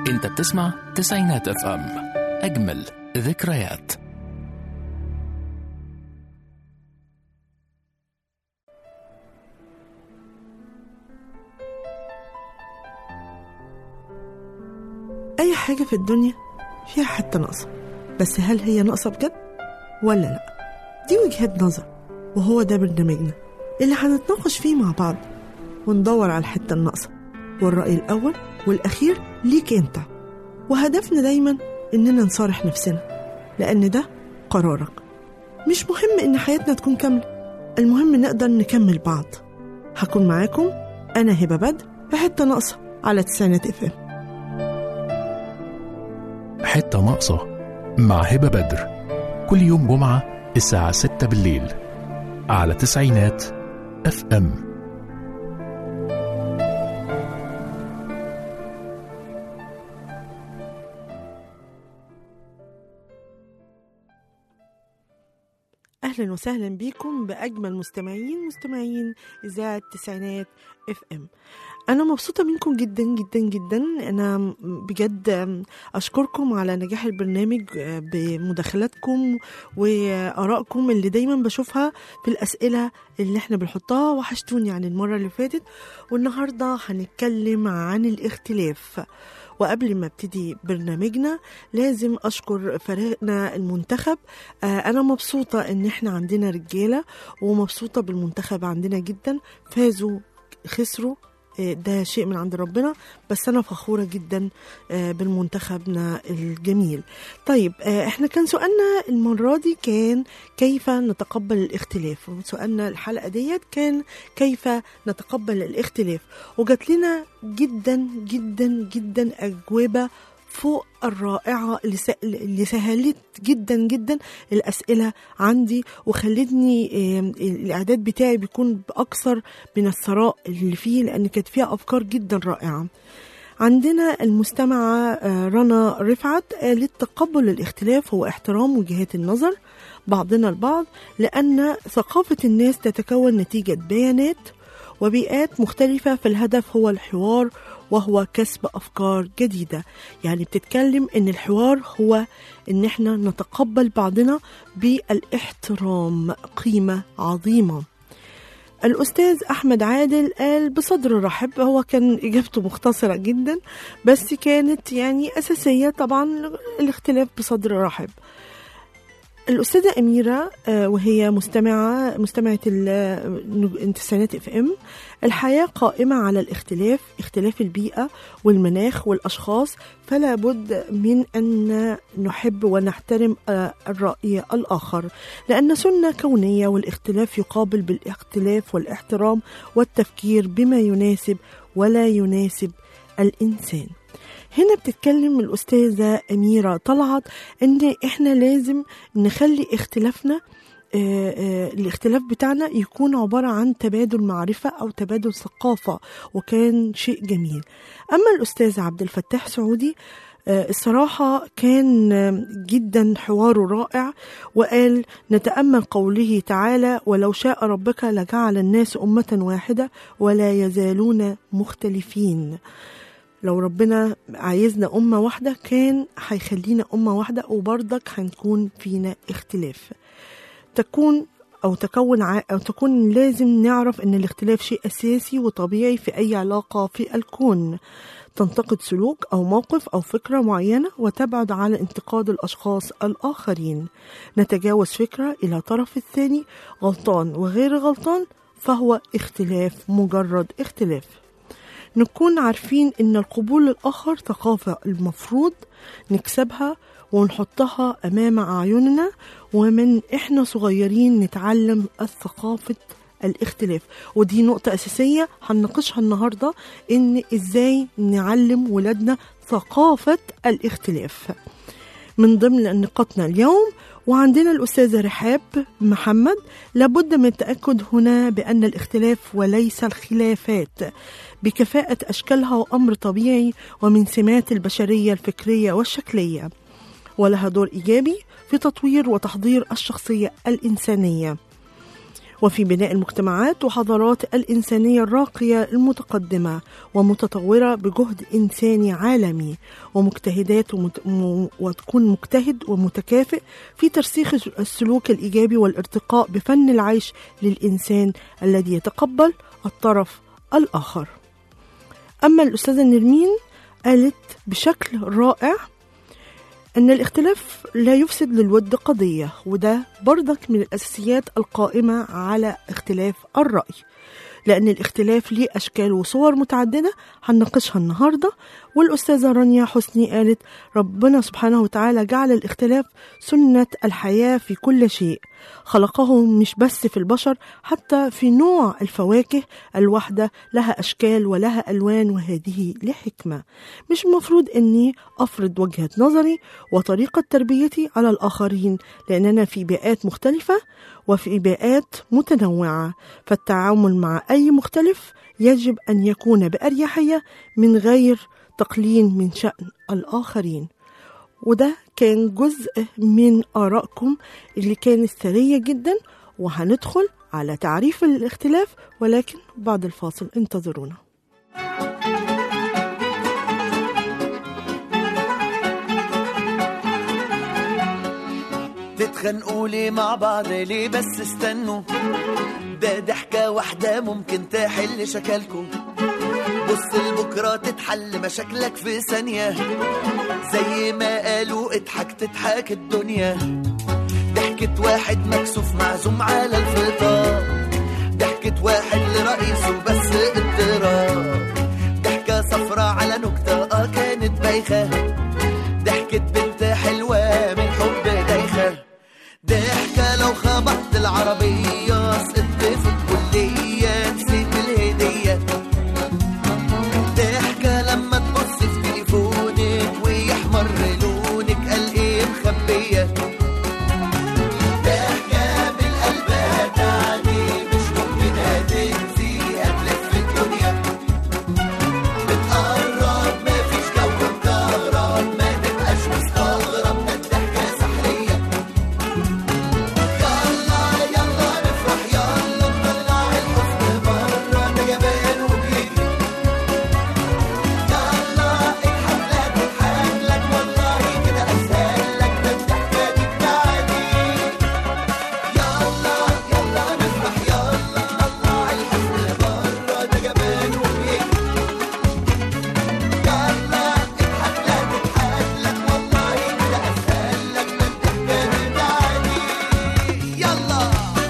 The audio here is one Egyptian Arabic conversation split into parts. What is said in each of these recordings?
انت بتسمع تسعينات اف ام اجمل ذكريات أي حاجة في الدنيا فيها حتة ناقصة بس هل هي ناقصة بجد ولا لأ دي وجهة نظر وهو ده برنامجنا اللي هنتناقش فيه مع بعض وندور على الحتة الناقصة والرأي الأول والأخير ليك أنت وهدفنا دايما إننا نصارح نفسنا لأن ده قرارك مش مهم إن حياتنا تكون كاملة المهم نقدر نكمل بعض هكون معاكم أنا هبة بدر في حتة ناقصة على تسعينات اف ام حتة ناقصة مع هبة بدر كل يوم جمعة الساعة 6 بالليل على تسعينات اف ام اهلا وسهلا بيكم باجمل مستمعين مستمعين اذاعه التسعينات اف ام انا مبسوطه منكم جدا جدا جدا انا بجد اشكركم على نجاح البرنامج بمداخلاتكم وارائكم اللي دايما بشوفها في الاسئله اللي احنا بنحطها وحشتوني عن المره اللي فاتت والنهارده هنتكلم عن الاختلاف وقبل ما ابتدي برنامجنا لازم اشكر فريقنا المنتخب آه انا مبسوطه ان احنا عندنا رجاله ومبسوطه بالمنتخب عندنا جدا فازوا خسروا آه ده شيء من عند ربنا بس انا فخوره جدا آه بالمنتخبنا الجميل طيب احنا كان سؤالنا المره دي كان كيف نتقبل الاختلاف سؤالنا الحلقه ديت كان كيف نتقبل الاختلاف وجات لنا جدا جدا جدا اجوبه فوق الرائعة اللي سهلت جدا جدا الأسئلة عندي وخلتني الإعداد بتاعي بيكون بأكثر من الثراء اللي فيه لأن كانت فيها أفكار جدا رائعة عندنا المستمعة رنا رفعت قالت تقبل الاختلاف هو احترام وجهات النظر بعضنا البعض لأن ثقافة الناس تتكون نتيجة بيانات وبيئات مختلفة فالهدف هو الحوار وهو كسب أفكار جديدة يعني بتتكلم إن الحوار هو إن إحنا نتقبل بعضنا بالاحترام قيمة عظيمة الأستاذ أحمد عادل قال بصدر رحب هو كان إجابته مختصرة جدا بس كانت يعني أساسية طبعا الاختلاف بصدر رحب الأستاذة أميرة وهي مستمعة مستمعة التسعينات اف ام الحياة قائمة على الاختلاف اختلاف البيئة والمناخ والأشخاص فلا بد من أن نحب ونحترم الرأي الآخر لأن سنة كونية والاختلاف يقابل بالاختلاف والاحترام والتفكير بما يناسب ولا يناسب الإنسان هنا بتتكلم الأستاذة أميرة طلعت إن إحنا لازم نخلي اختلافنا آآ آآ الاختلاف بتاعنا يكون عبارة عن تبادل معرفة أو تبادل ثقافة وكان شيء جميل أما الأستاذ عبد الفتاح سعودي الصراحة كان جدا حواره رائع وقال نتأمل قوله تعالى ولو شاء ربك لجعل الناس أمة واحدة ولا يزالون مختلفين لو ربنا عايزنا أمة واحدة كان هيخلينا أمة واحدة وبرضك هنكون فينا اختلاف تكون أو تكون ع... أو تكون لازم نعرف إن الاختلاف شيء أساسي وطبيعي في أي علاقة في الكون تنتقد سلوك أو موقف أو فكرة معينة وتبعد على انتقاد الأشخاص الآخرين نتجاوز فكرة إلى طرف الثاني غلطان وغير غلطان فهو اختلاف مجرد اختلاف نكون عارفين ان القبول الاخر ثقافه المفروض نكسبها ونحطها امام اعيننا ومن احنا صغيرين نتعلم الثقافه الاختلاف ودي نقطة أساسية هنناقشها النهاردة إن إزاي نعلم ولادنا ثقافة الاختلاف من ضمن نقاطنا اليوم وعندنا الأستاذة رحاب محمد لابد من التأكد هنا بأن الاختلاف وليس الخلافات بكفاءة أشكالها وأمر طبيعي ومن سمات البشرية الفكرية والشكلية ولها دور إيجابي في تطوير وتحضير الشخصية الإنسانية وفي بناء المجتمعات وحضارات الإنسانية الراقية المتقدمة ومتطورة بجهد إنساني عالمي ومجتهدات ومت... م... وتكون مجتهد ومتكافئ في ترسيخ السلوك الإيجابي والارتقاء بفن العيش للإنسان الذي يتقبل الطرف الآخر أما الأستاذة نرمين قالت بشكل رائع أن الاختلاف لا يفسد للود قضية وده برضك من الأساسيات القائمة على اختلاف الرأي لأن الاختلاف ليه أشكال وصور متعددة هنناقشها النهاردة والأستاذة رانيا حسني قالت ربنا سبحانه وتعالى جعل الاختلاف سنة الحياة في كل شيء خلقه مش بس في البشر حتى في نوع الفواكه الواحدة لها أشكال ولها ألوان وهذه لحكمة مش المفروض أني أفرض وجهة نظري وطريقة تربيتي على الآخرين لأننا في بيئات مختلفة وفي بيئات متنوعة فالتعامل مع أي مختلف يجب أن يكون بأريحية من غير تقليل من شأن الآخرين وده كان جزء من آرائكم اللي كانت ثرية جدا وهندخل على تعريف الاختلاف ولكن بعد الفاصل انتظرونا تتخانقوا ليه مع بعض ليه بس استنوا ده ضحكة واحدة ممكن تحل شكلكم بص لبكرة تتحل مشاكلك في ثانية زي ما قالوا اضحك تضحك الدنيا ضحكة واحد مكسوف معزوم على الفطار ضحكة واحد لرئيسه بس اضطراب ضحكة صفرة على نكتة اه كانت بايخة ضحكة بنت حلوة من حب دايخة ضحكة لو خبطت العربية سقطت في الكلية نسيت الهدية ضحكة لما تبص في تليفونك ويحمر لونك قال ايه مخبية ضحكة بالقلب هتعني مش ممكن هتنسي هتلف الدنيا بتقرب مفيش جو مكهرب ما تبقاش مستغرب ده الضحكة سحرية يلا يلا نفرح يلا نطلع الحزن بره ده جبان وبيجري يلا اضحك لا تضحك لك والله كده اسهل لك ده الضحكة دي بتاعتي يلا يلا نفرح يلا نطلع الحزن بره ده جبان وبيجري يلا اضحك لا تضحك لك والله كده اسهل لك ده الضحكة دي بتاعتي يلا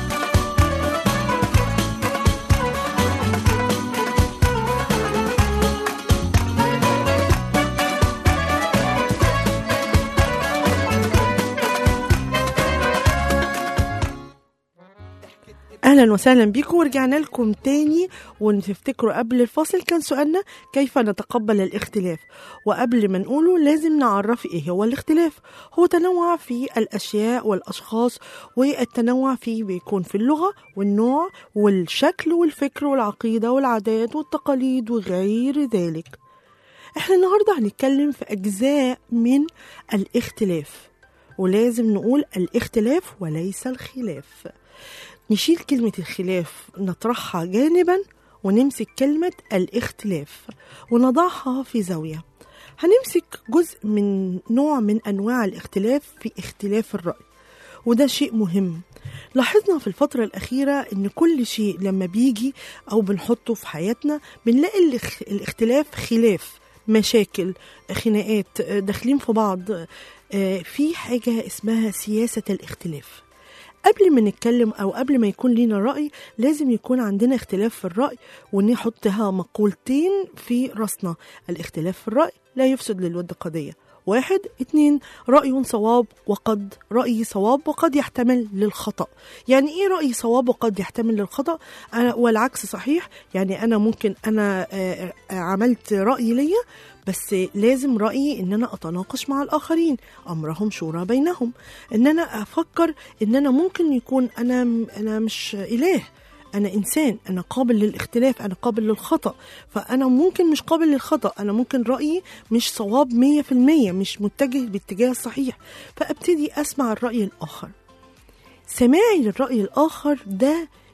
اهلا وسهلا بيكم ورجعنا لكم تاني وتفتكروا قبل الفاصل كان سؤالنا كيف نتقبل الاختلاف وقبل ما نقوله لازم نعرف ايه هو الاختلاف هو تنوع في الاشياء والاشخاص والتنوع فيه بيكون في اللغه والنوع والشكل والفكر والعقيده والعادات والتقاليد وغير ذلك احنا النهارده هنتكلم في اجزاء من الاختلاف ولازم نقول الاختلاف وليس الخلاف نشيل كلمة الخلاف نطرحها جانبا ونمسك كلمة الاختلاف ونضعها في زاوية هنمسك جزء من نوع من أنواع الاختلاف في اختلاف الرأي وده شيء مهم لاحظنا في الفترة الأخيرة إن كل شيء لما بيجي أو بنحطه في حياتنا بنلاقي الاخ- الاختلاف خلاف مشاكل خناقات داخلين في بعض آه، في حاجة اسمها سياسة الاختلاف قبل ما نتكلم او قبل ما يكون لينا راي لازم يكون عندنا اختلاف في الراي ونحطها مقولتين في راسنا الاختلاف في الراي لا يفسد للود قضيه واحد اتنين رأي صواب وقد رأي صواب وقد يحتمل للخطأ يعني ايه رأي صواب وقد يحتمل للخطأ أنا والعكس صحيح يعني أنا ممكن أنا آه، آه، عملت رأي ليا بس لازم رأيي إن أنا أتناقش مع الآخرين أمرهم شورى بينهم إن أنا أفكر إن أنا ممكن يكون أنا أنا مش إله أنا إنسان أنا قابل للاختلاف أنا قابل للخطأ فأنا ممكن مش قابل للخطأ أنا ممكن رأيي مش صواب مية في المية مش متجه باتجاه الصحيح فأبتدي أسمع الرأي الآخر سماعي للرأي الآخر ده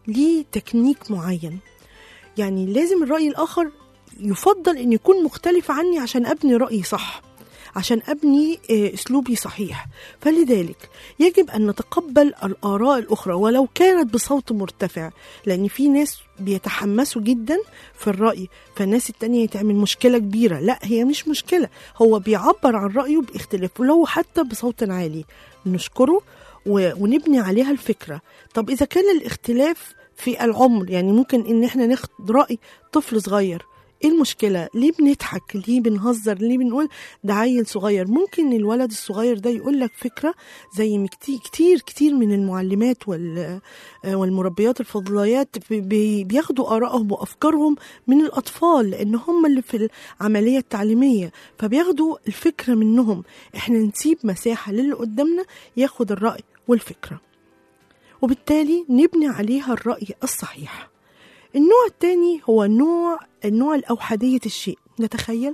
ليه تكنيك معين يعني لازم الرأي الآخر يفضل أن يكون مختلف عني عشان أبني رأيي صح عشان أبني آه، أسلوبي صحيح فلذلك يجب أن نتقبل الآراء الأخرى ولو كانت بصوت مرتفع لأن في ناس بيتحمسوا جدا في الرأي فالناس التانية تعمل مشكلة كبيرة لا هي مش مشكلة هو بيعبر عن رأيه باختلاف ولو حتى بصوت عالي نشكره و- ونبني عليها الفكرة طب إذا كان الاختلاف في العمر يعني ممكن إن إحنا ناخد رأي طفل صغير ايه المشكلة؟ ليه بنضحك؟ ليه بنهزر؟ ليه بنقول ده عيل صغير؟ ممكن الولد الصغير ده يقول لك فكرة زي ما كتير كتير كتير من المعلمات وال آه، والمربيات الفضليات بي- بي- بياخدوا آرائهم وأفكارهم من الأطفال لأن هم اللي في العملية التعليمية فبياخدوا الفكرة منهم احنا نسيب مساحة للي قدامنا ياخد الرأي والفكرة وبالتالي نبني عليها الرأي الصحيح النوع الثاني هو نوع النوع الأوحدية الشيء نتخيل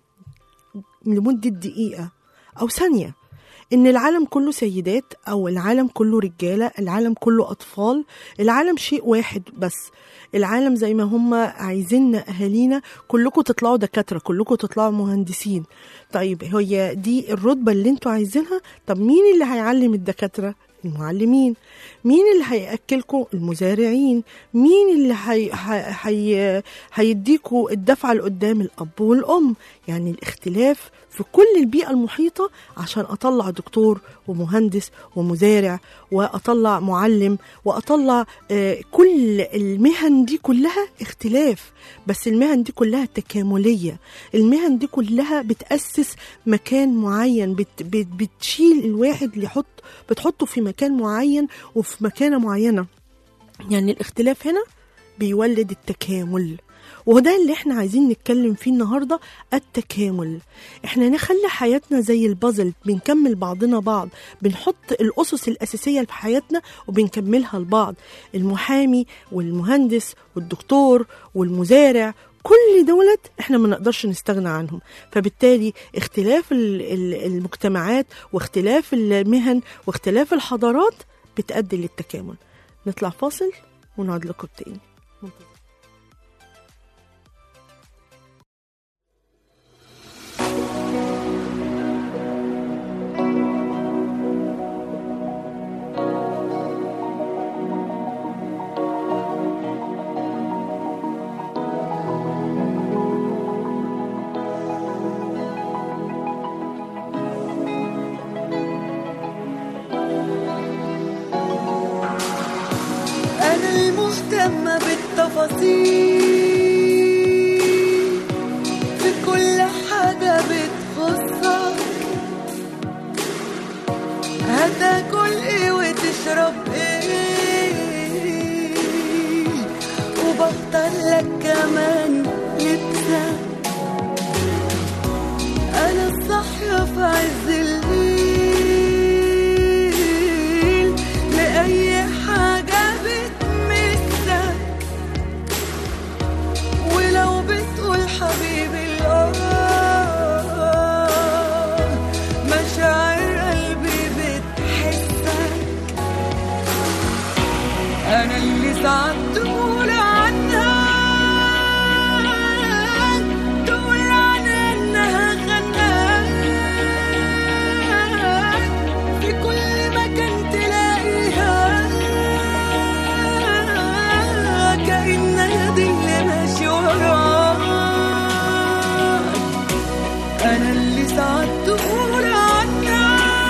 لمدة دقيقة أو ثانية إن العالم كله سيدات أو العالم كله رجالة العالم كله أطفال العالم شيء واحد بس العالم زي ما هم عايزيننا أهالينا كلكم تطلعوا دكاترة كلكم تطلعوا مهندسين طيب هي دي الرتبة اللي انتوا عايزينها طب مين اللي هيعلم الدكاترة المعلمين مين اللي هيأكلكم المزارعين مين اللي هي هي هي هيديكوا الدفعة لقدام الأب والأم يعني الاختلاف في كل البيئة المحيطة عشان أطلع دكتور ومهندس ومزارع وأطلع معلم وأطلع آه، كل المهن دي كلها اختلاف بس المهن دي كلها تكاملية المهن دي كلها بتأسس مكان معين بت بت بتشيل الواحد اللي يحط بتحطه في مكان معين وفي مكانة معينة يعني الاختلاف هنا بيولد التكامل وده اللي احنا عايزين نتكلم فيه النهاردة التكامل احنا نخلي حياتنا زي البازل بنكمل بعضنا بعض بنحط الأسس الأساسية في حياتنا وبنكملها لبعض المحامي والمهندس والدكتور والمزارع كل دولت احنا ما نقدرش نستغنى عنهم فبالتالي اختلاف ال- ال- المجتمعات واختلاف المهن واختلاف الحضارات بتؤدي للتكامل نطلع فاصل ونقعد لكم تاني أنا المهتمة بالتفاصيل في كل حاجة بتخصك هتاكل ايه وتشرب ايه وبختار لك كمان لبسك أنا الصاحية في عز الليل لأي حاجة بتمسك ولو بتقول حبيبي الآه مشاعر قلبي بتحسك أنا اللي ساعات تقول عنها تقول عنها إنها خناك في كل مكان تلاقيها كأنها دي اللي ماشي وراك أنا اللي ساعات تقول عنها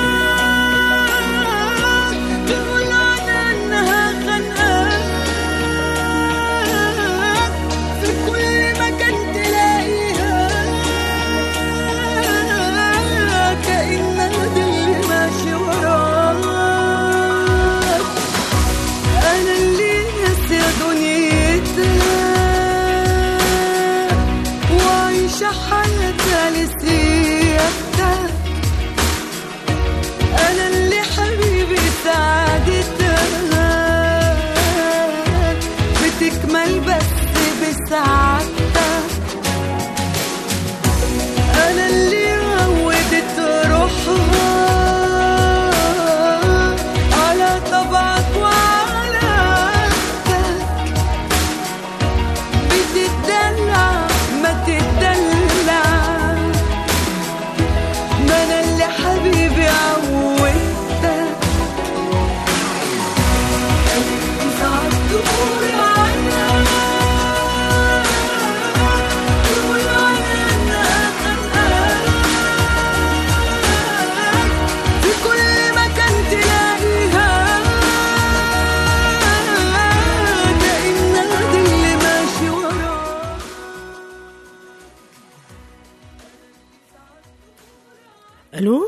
تقول عنها إنها خانقاك في كل مكان تلاقيها كأنها دي اللي ماشي وراك أنا اللي ناسية دنيتها وعايشة حياتها لسيادتها أنا اللي حبيبي سعادتها بتكمل بس بسعادتها أنا اللي عودت روحها على طبعك وعلى عادتك الو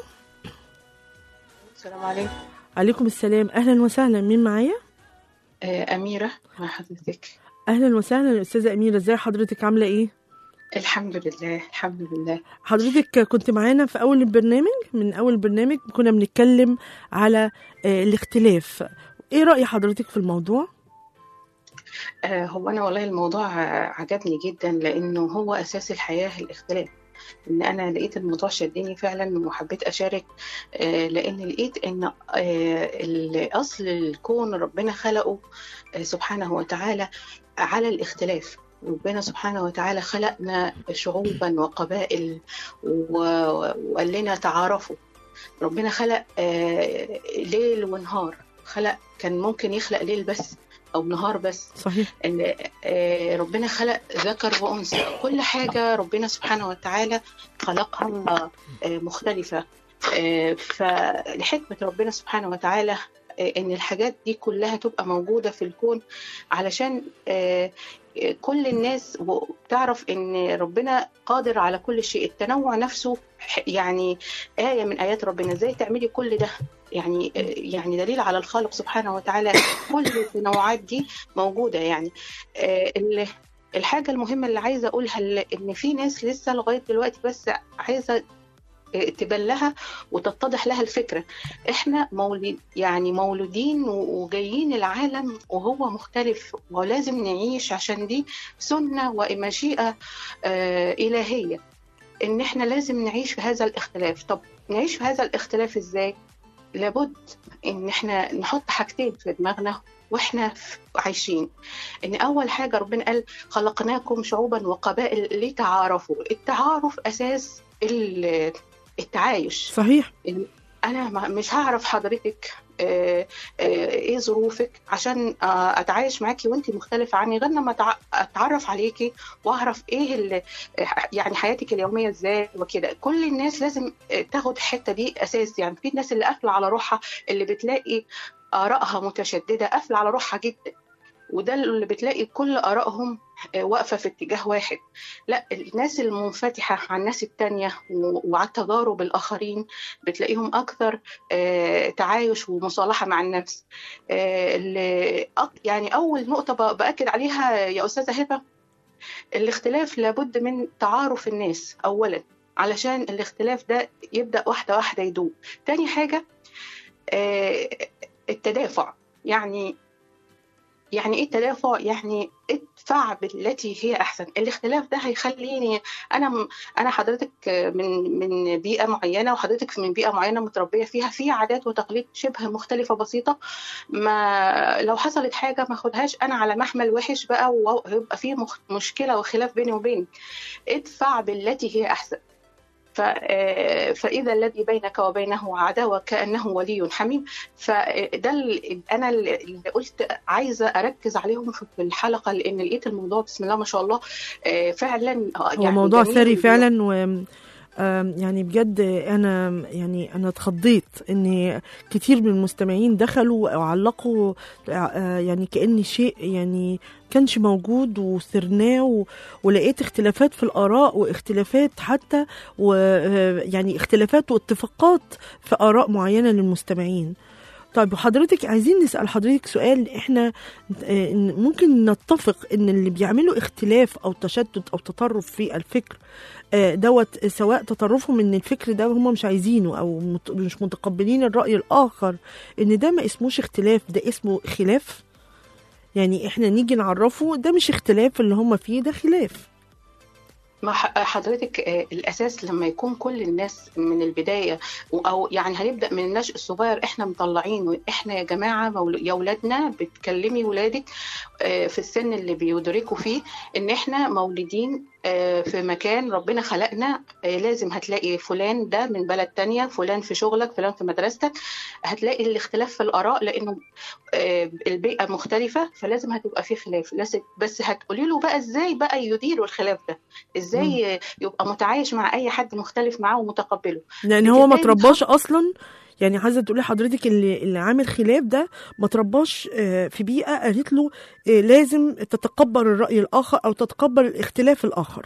السلام عليكم عليكم السلام اهلا وسهلا مين معايا آه، أميرة مع حضرتك اهلا وسهلا استاذه اميره ازي حضرتك عامله ايه الحمد لله الحمد لله حضرتك كنت معانا في اول البرنامج من اول البرنامج كنا بنتكلم على آه، الاختلاف ايه راي حضرتك في الموضوع آه، هو أنا والله الموضوع آه، عجبني جدا لأنه هو أساس الحياة الاختلاف إن أنا لقيت الموضوع شدني فعلا وحبيت أشارك آه، لأن لقيت إن آه، ال- أصل الكون ربنا خلقه آه، سبحانه وتعالى على الاختلاف ربنا سبحانه وتعالى خلقنا شعوبا وقبائل و- وقال لنا تعارفوا ربنا خلق آه، ليل ونهار خلق كان ممكن يخلق ليل بس او نهار بس صحيح ان آه، ربنا خلق ذكر وانثى كل حاجه ربنا سبحانه وتعالى خلقها آه، مختلفه آه، فلحكمه ربنا سبحانه وتعالى آه، ان الحاجات دي كلها تبقى موجوده في الكون علشان آه، آه، كل الناس و- تعرف ان ربنا قادر على كل شيء التنوع نفسه ح- يعني آية من آيات ربنا ازاي تعملي كل ده يعني يعني دليل على الخالق سبحانه وتعالى كل التنوعات دي موجودة يعني آه، ال- الحاجة المهمة اللي عايزة أقولها ل- إن في ناس لسه لغاية دلوقتي بس عايزة آه، تبان لها وتتضح لها الفكرة إحنا مولد يعني مولودين و- وجايين العالم وهو مختلف ولازم نعيش عشان دي سنة ومشيئة آه، إلهية إن إحنا لازم نعيش في هذا الاختلاف طب نعيش في هذا الاختلاف إزاي؟ لابد ان احنا نحط حاجتين في دماغنا واحنا ف- عايشين ان اول حاجه ربنا قال خلقناكم شعوبا وقبائل لتعارفوا التعارف اساس ال- التعايش صحيح انا ما- مش هعرف حضرتك آه، آه، ايه ظروفك عشان آه، اتعايش معاكي وانت مختلفه عني غير لما أتع- اتعرف عليكي واعرف ايه ال- يعني حياتك اليوميه ازاي وكده كل الناس لازم آه، تاخد الحته دي اساس يعني في ناس اللي قافله على روحها اللي بتلاقي ارائها متشدده قافله على روحها جدا وده اللي بتلاقي كل ارائهم آه، واقفه في اتجاه واحد لا الناس المنفتحه على الناس التانية و- وعلى تجارب الاخرين بتلاقيهم اكثر آه، تعايش ومصالحه مع النفس آه، اللي أك- يعني اول نقطه ب- باكد عليها يا استاذه هبه الاختلاف لابد من تعارف الناس اولا علشان الاختلاف ده يبدا واحده واحده يدوب تاني حاجه آه، التدافع يعني يعني ايه التدافع يعني ادفع بالتي هي احسن الاختلاف ده هيخليني انا م- انا حضرتك من من بيئه معينه وحضرتك من بيئه معينه متربيه فيها في عادات وتقاليد شبه مختلفه بسيطه ما لو حصلت حاجه ما اخدهاش انا على محمل وحش بقى ويبقى في مخ- مشكله وخلاف بيني وبينك ادفع بالتي هي احسن ف- آه، فإذا الذي بينك وبينه عداوة كأنه ولي حميم فده ال- أنا اللي قلت عايزة أركز عليهم في الحلقة لأن لقيت الموضوع بسم الله ما شاء الله آه، فعلا آه، هو يعني موضوع جميل ثري فعلا و آم، يعني بجد انا يعني انا اتخضيت ان كتير من المستمعين دخلوا وعلقوا آه، يعني كان شيء يعني كانش موجود وثرناه و- ولقيت اختلافات في الاراء واختلافات حتى ويعني اختلافات واتفاقات في اراء معينه للمستمعين طيب وحضرتك عايزين نسال حضرتك سؤال احنا آه، ممكن نتفق ان اللي بيعملوا اختلاف او تشتت او تطرف في الفكر آه، دوت سواء تطرفهم ان الفكر ده هم مش عايزينه او مت- مش متقبلين الراي الاخر ان ده ما اسموش اختلاف ده اسمه خلاف يعني احنا نيجي نعرفه ده مش اختلاف اللي هم فيه ده خلاف ما ح- حضرتك آه، الاساس لما يكون كل الناس من البدايه و- او يعني هنبدا من النشء الصغير احنا مطلعين احنا يا جماعه مول- يا اولادنا بتكلمي ولادك آه، في السن اللي بيدركوا فيه ان احنا مولودين آه، في مكان ربنا خلقنا آه، لازم هتلاقي فلان ده من بلد تانية فلان في شغلك فلان في مدرستك هتلاقي الاختلاف في الاراء لانه آه، البيئه مختلفه فلازم هتبقى في خلاف لازم- بس هتقولي له بقى ازاي بقى يديروا الخلاف ده ازاي يبقى متعايش مع اي حد مختلف معاه ومتقبله لان هو ما بتبتدي ترباش اصلا يعني عايزه تقولي حضرتك اللي اللي عامل خلاف ده ما ترباش آه، في بيئه قالت له آه، لازم تتقبل الراي الاخر او تتقبل الاختلاف الاخر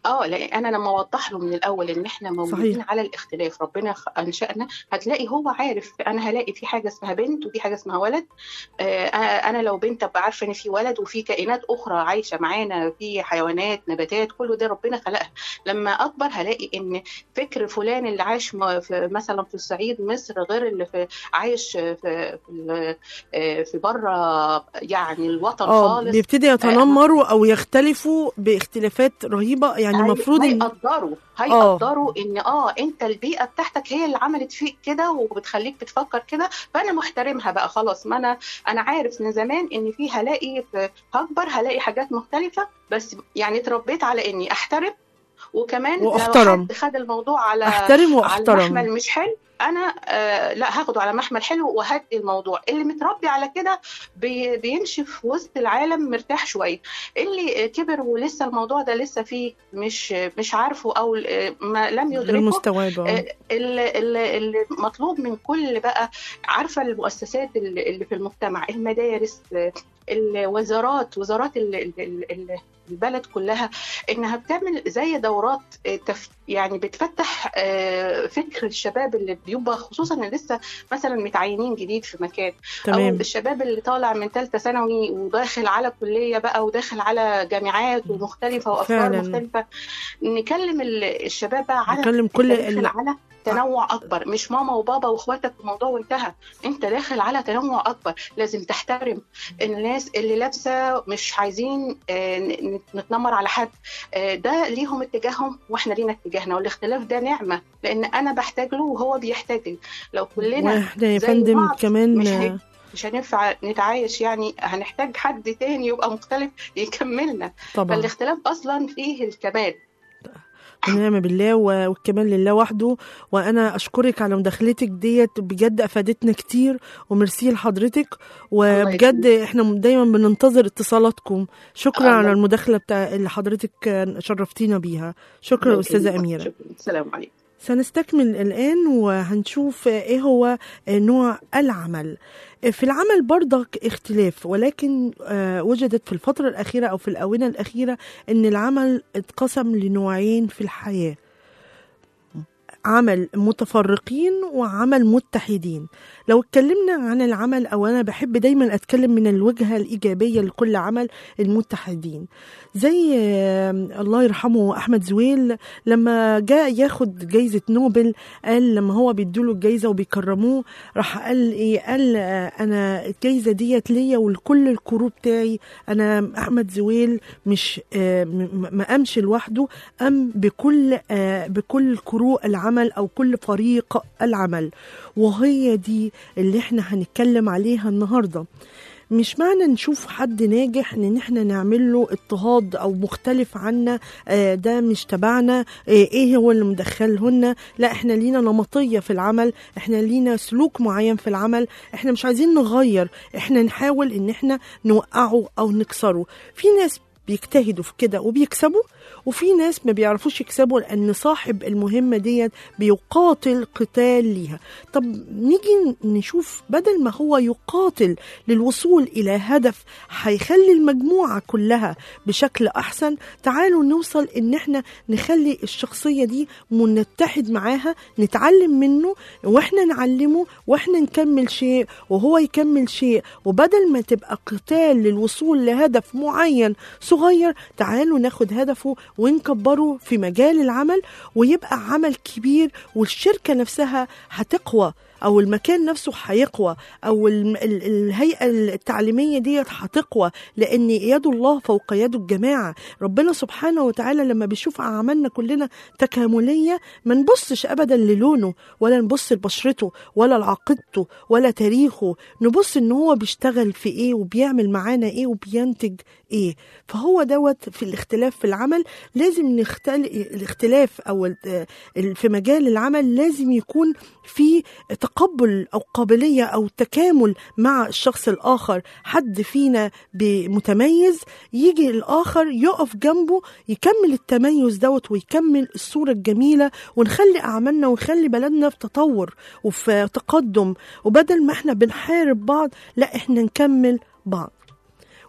اه لان انا لما اوضح له من الاول ان احنا موجودين صحيح. على الاختلاف ربنا خ- انشانا هتلاقي هو عارف انا هلاقي في حاجه اسمها بنت وفي حاجه اسمها ولد آه انا لو بنت ابقى عارفه ان في ولد وفي كائنات اخرى عايشه معانا في حيوانات نباتات كله ده ربنا خلقها لما اكبر هلاقي ان فكر فلان اللي عايش م- في مثلا في الصعيد مصر غير اللي في عايش في في, ال- آه، في بره يعني الوطن اه خالص بيبتدي يتنمروا او يختلفوا باختلافات رهيبه يعني هي- المفروض ان هيقدروا هيقدروا ان اه انت البيئه بتاعتك هي اللي عملت فيك كده وبتخليك بتفكر كده فانا محترمها بقى خلاص ما انا انا عارف من زمان ان في هلاقي في- هكبر هلاقي حاجات مختلفه بس يعني اتربيت على اني احترم وكمان لو وأحترم. حد خد الموضوع على احترم على محمل واحترم مش حلو انا آه لا هاخده على محمل حلو وهدي الموضوع اللي متربي على كده بي بيمشي في وسط العالم مرتاح شويه اللي آه، كبر ولسه الموضوع ده لسه فيه مش مش عارفه او آه، ما لم يدركه المستوعبه آه، اللي اللي- اللي مطلوب من كل بقى عارفه المؤسسات اللي اللي في المجتمع المدارس آه، الوزارات وزارات ال- ال- ال- ال- البلد كلها انها بتعمل زي دورات آه، تف يعني بتفتح آه، فكر الشباب اللي بيبقى خصوصا اللي لسه مثلا متعينين جديد في مكان او تمام الشباب اللي طالع من ثالثه ثانوي وداخل على كليه بقى وداخل على جامعات ومختلفه وافكار فعلاً. مختلفه نكلم ال- الشباب بقى على نكلم كل انت داخل ال... على تنوع اكبر مش ماما وبابا واخواتك الموضوع وانتهى انت داخل على تنوع اكبر لازم تحترم الناس اللي لابسه مش عايزين آه، ن- نتنمر على حد آه، ده ليهم اتجاههم واحنا لينا اتجاهنا والاختلاف ده نعمه لان انا بحتاج له وهو بيحتاج لي لو كلنا واحنا يا زي فندم بعض كمان مش هي- مش هينفع نتعايش يعني هنحتاج حد تاني يبقى مختلف يكملنا طبعا فالاختلاف اصلا فيه الكمال ونعم بالله و- والكمال لله وحده وانا اشكرك على مداخلتك ديت بجد افادتنا كتير وميرسي لحضرتك وبجد احنا دايما بننتظر اتصالاتكم شكرا الله على يكرمك. المداخله بتاع اللي حضرتك شرفتينا بيها شكرا استاذه اميره شكرا. السلام عليكم سنستكمل الآن وهنشوف إيه هو نوع العمل في العمل برضك اختلاف ولكن آه، وجدت في الفترة الأخيرة أو في الآونة الأخيرة أن العمل اتقسم لنوعين في الحياة عمل متفرقين وعمل متحدين لو اتكلمنا عن العمل او انا بحب دايما اتكلم من الوجهه الايجابيه لكل عمل المتحدين زي آه، الله يرحمه احمد زويل لما جاء ياخد جايزه نوبل قال لما هو بيدوله الجايزه وبيكرموه راح قال ايه قال آه، انا الجايزه ديت ليا ولكل الكرو بتاعي انا احمد زويل مش آه، م- م- ما قامش لوحده قام بكل آه، بكل كرو العمل او كل فريق العمل وهي دي اللي احنا هنتكلم عليها النهارده مش معنى نشوف حد ناجح ان احنا نعمل له اضطهاد او مختلف عنا آه، ده مش تبعنا آه، ايه هو اللي مدخلهن لا احنا لينا نمطيه في العمل احنا لينا سلوك معين في العمل احنا مش عايزين نغير احنا نحاول ان احنا نوقعه او نكسره في ناس بيجتهدوا في كده وبيكسبوا وفي ناس ما بيعرفوش يكسبوا لان صاحب المهمه ديت بيقاتل قتال ليها طب نيجي نشوف بدل ما هو يقاتل للوصول الى هدف هيخلي المجموعه كلها بشكل احسن تعالوا نوصل ان احنا نخلي الشخصيه دي نتحد معاها نتعلم منه واحنا نعلمه واحنا نكمل شيء وهو يكمل شيء وبدل ما تبقى قتال للوصول لهدف معين صغير تعالوا ناخد هدفه ونكبره في مجال العمل ويبقى عمل كبير والشركة نفسها هتقوى او المكان نفسه هيقوى او الم- ال- الهيئه التعليميه ديت هتقوى لان يد الله فوق يد الجماعه ربنا سبحانه وتعالى لما بيشوف اعمالنا كلنا تكامليه ما نبصش ابدا للونه ولا نبص لبشرته ولا لعقيدته ولا تاريخه نبص ان هو بيشتغل في ايه وبيعمل معانا ايه وبينتج ايه فهو دوت في الاختلاف في العمل لازم نختل... الاختلاف او ال- ال- في مجال العمل لازم يكون في تقبل او قابليه او تكامل مع الشخص الاخر حد فينا متميز يجي الاخر يقف جنبه يكمل التميز دوت ويكمل الصوره الجميله ونخلي اعمالنا ونخلي بلدنا في تطور وفي تقدم وبدل ما احنا بنحارب بعض لا احنا نكمل بعض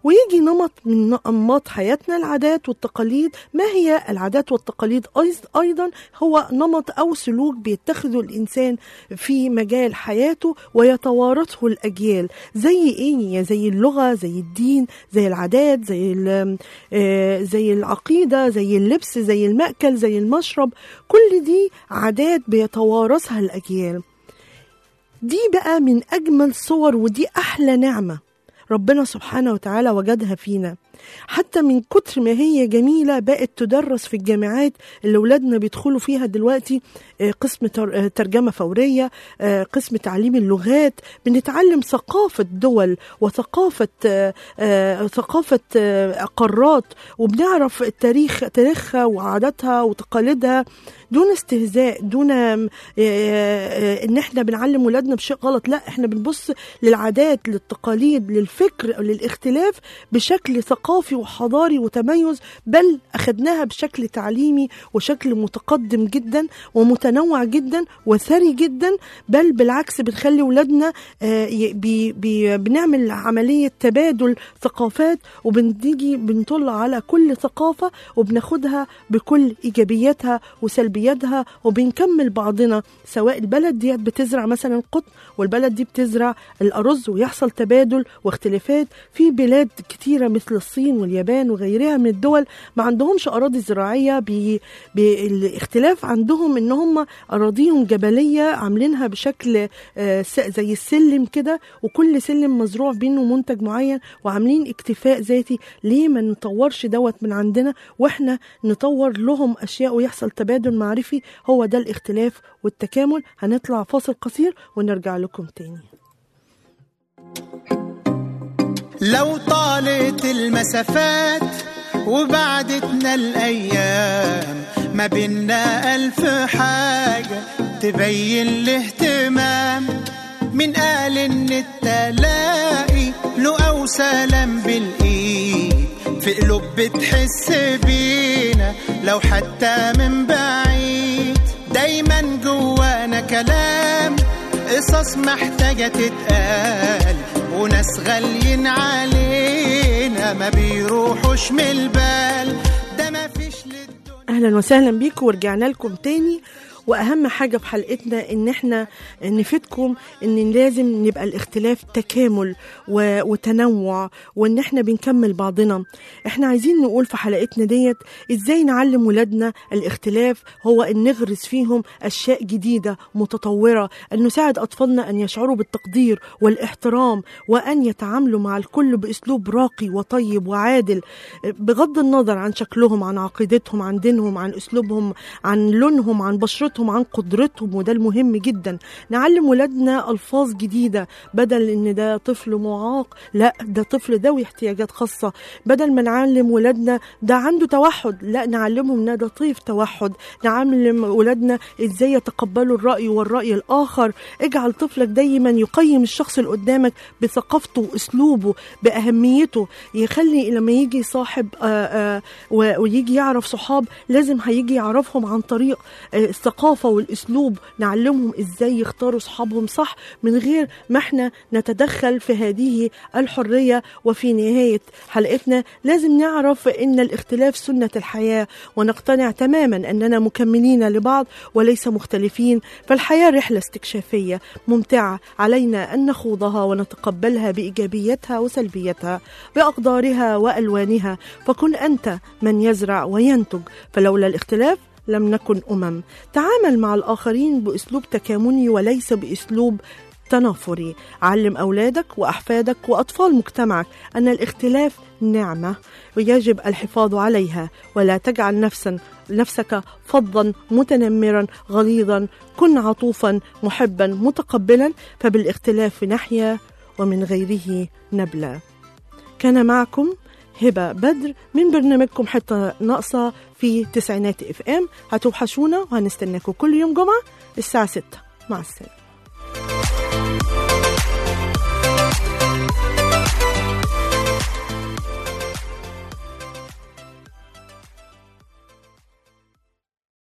ويجي نمط من أنماط حياتنا العادات والتقاليد ما هي العادات والتقاليد أيض- أيضا هو نمط أو سلوك بيتخذه الإنسان في مجال حياته ويتوارثه الأجيال زي إيه زي اللغة زي الدين زي العادات زي ال- آه، زي العقيدة زي اللبس زي المأكل زي المشرب كل دي عادات بيتوارثها الأجيال دي بقى من أجمل صور ودي أحلى نعمة ربنا سبحانه وتعالى وجدها فينا حتى من كتر ما هي جميلة بقت تدرس في الجامعات اللي ولادنا بيدخلوا فيها دلوقتي آه، قسم تر- آه، ترجمة فورية آه، قسم تعليم اللغات بنتعلم ثقافة دول وثقافة آه، آه، ثقافة آه، قارات وبنعرف التاريخ تاريخها وعاداتها وتقاليدها دون استهزاء دون آم، آه، آه، ان احنا بنعلم ولادنا بشيء غلط لا احنا بنبص للعادات للتقاليد للفكر للاختلاف بشكل ثقافي وحضاري وتميز بل اخدناها بشكل تعليمي وشكل متقدم جدا ومتنوع جدا وثري جدا بل بالعكس بنخلي ولادنا آه، ي- بي بي بنعمل عملية تبادل ثقافات وبنيجي بنطل على كل ثقافة وبناخدها بكل إيجابياتها وسلبياتها وبنكمل بعضنا سواء البلد دي بتزرع مثلا القطن والبلد دي بتزرع الأرز ويحصل تبادل واختلافات في بلاد كتيرة مثل الصين واليابان وغيرها من الدول ما عندهمش أراضي زراعية بي بالاختلاف عندهم إن هم أراضيهم جبلية عاملينها بشكل آه، س- زي السلم كده وكل سلم مزروع بينه منتج معين وعاملين اكتفاء ذاتي ليه ما نطورش دوت من عندنا واحنا نطور لهم اشياء ويحصل تبادل معرفي هو ده الاختلاف والتكامل هنطلع فاصل قصير ونرجع لكم تاني لو طالت المسافات وبعدتنا الأيام ما بينا ألف حاجة تبين الاهتمام من قال إن التلاقي له أو سلام بالإيد في قلوب بتحس بينا لو حتى من بعيد دايما جوانا كلام قصص محتاجة تتقال وناس غاليين علينا ما بيروحوش من البال ده ما فيش للدنيا اهلا وسهلا بيكم ورجعنا لكم تاني واهم حاجه في حلقتنا ان احنا نفيدكم ان لازم نبقى الاختلاف تكامل و- وتنوع وان احنا بنكمل بعضنا احنا عايزين نقول في حلقتنا ديت ازاي نعلم ولادنا الاختلاف هو ان نغرس فيهم اشياء جديده متطوره ان نساعد اطفالنا ان يشعروا بالتقدير والاحترام وان يتعاملوا مع الكل باسلوب راقي وطيب وعادل بغض النظر عن شكلهم عن عقيدتهم عن دينهم عن اسلوبهم عن لونهم عن بشرتهم عن قدرتهم وده المهم جدا نعلم ولادنا الفاظ جديده بدل ان ده طفل معاق لا ده طفل ذوي احتياجات خاصه بدل ما نعلم ولادنا ده عنده توحد لا نعلمهم ان ده طيف توحد نعلم ولادنا ازاي يتقبلوا الراي والراي الاخر اجعل طفلك دايما يقيم الشخص اللي قدامك بثقافته واسلوبه باهميته يخلي لما يجي صاحب آه، آه، و- ويجي يعرف صحاب لازم هيجي يعرفهم عن طريق آه، الثقافه والاسلوب نعلمهم ازاي يختاروا صحابهم صح من غير ما احنا نتدخل في هذه الحريه وفي نهايه حلقتنا لازم نعرف ان الاختلاف سنه الحياه ونقتنع تماما اننا مكملين لبعض وليس مختلفين فالحياه رحله استكشافيه ممتعه علينا ان نخوضها ونتقبلها بايجابيتها وسلبيتها باقدارها والوانها فكن انت من يزرع وينتج فلولا الاختلاف لم نكن امم تعامل مع الاخرين باسلوب تكاملي وليس باسلوب تنافري علم أولادك وأحفادك وأطفال مجتمعك أن الاختلاف نعمة ويجب الحفاظ عليها ولا تجعل نفسا نفسك فظا متنمرا غليظا كن عطوفا محبا متقبلا فبالاختلاف نحيا ومن غيره نبلى كان معكم هبة بدر من برنامجكم حتة ناقصة في تسعينات اف ام هتوحشونا وهنستناكم كل يوم جمعة الساعة 6 مع السلامة